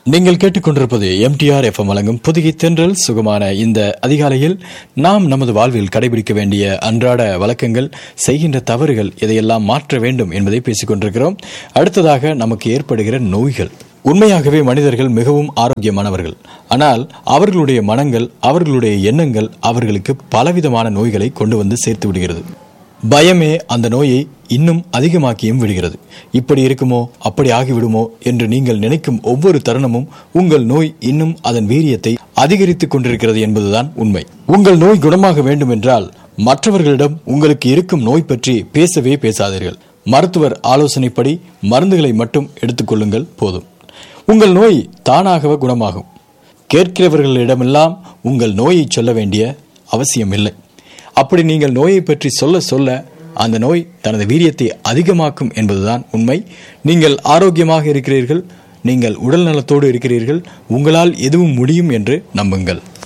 நீங்கள் கேட்டுக்கொண்டிருப்பது MTR FM வழங்கும் புதுகை தென்றல் சுகமான இந்த அதிகாலையில் நாம் நமது வாழ்வில் கடைபிடிக்க வேண்டிய அன்றாட வழக்கங்கள் செய்கின்ற தவறுகள் இதையெல்லாம் மாற்ற வேண்டும் என்பதை பேசிக் கொண்டிருக்கிறோம் அடுத்ததாக நமக்கு ஏற்படுகிற நோய்கள் உண்மையாகவே மனிதர்கள் மிகவும் ஆரோக்கியமானவர்கள் ஆனால் அவர்களுடைய மனங்கள் அவர்களுடைய எண்ணங்கள் அவர்களுக்கு பலவிதமான நோய்களை கொண்டு வந்து சேர்த்து விடுகிறது பயமே அந்த நோயை இன்னும் அதிகமாக்கியும் விடுகிறது இப்படி இருக்குமோ அப்படி ஆகிவிடுமோ என்று நீங்கள் நினைக்கும் ஒவ்வொரு தருணமும் உங்கள் நோய் இன்னும் அதன் வீரியத்தை அதிகரித்துக் கொண்டிருக்கிறது என்பதுதான் உண்மை உங்கள் நோய் குணமாக வேண்டும் என்றால் மற்றவர்களிடம் உங்களுக்கு இருக்கும் நோய் பற்றி பேசவே பேசாதீர்கள் மருத்துவர் ஆலோசனைப்படி மருந்துகளை மட்டும் எடுத்துக்கொள்ளுங்கள் போதும் உங்கள் நோய் தானாகவே குணமாகும் கேட்கிறவர்களிடமெல்லாம் உங்கள் நோயை சொல்ல வேண்டிய அவசியம் இல்லை அப்படி நீங்கள் நோயை பற்றி சொல்ல சொல்ல அந்த நோய் தனது வீரியத்தை அதிகமாக்கும் என்பதுதான் உண்மை நீங்கள் ஆரோக்கியமாக இருக்கிறீர்கள் நீங்கள் உடல் நலத்தோடு இருக்கிறீர்கள் உங்களால் எதுவும் முடியும் என்று நம்புங்கள்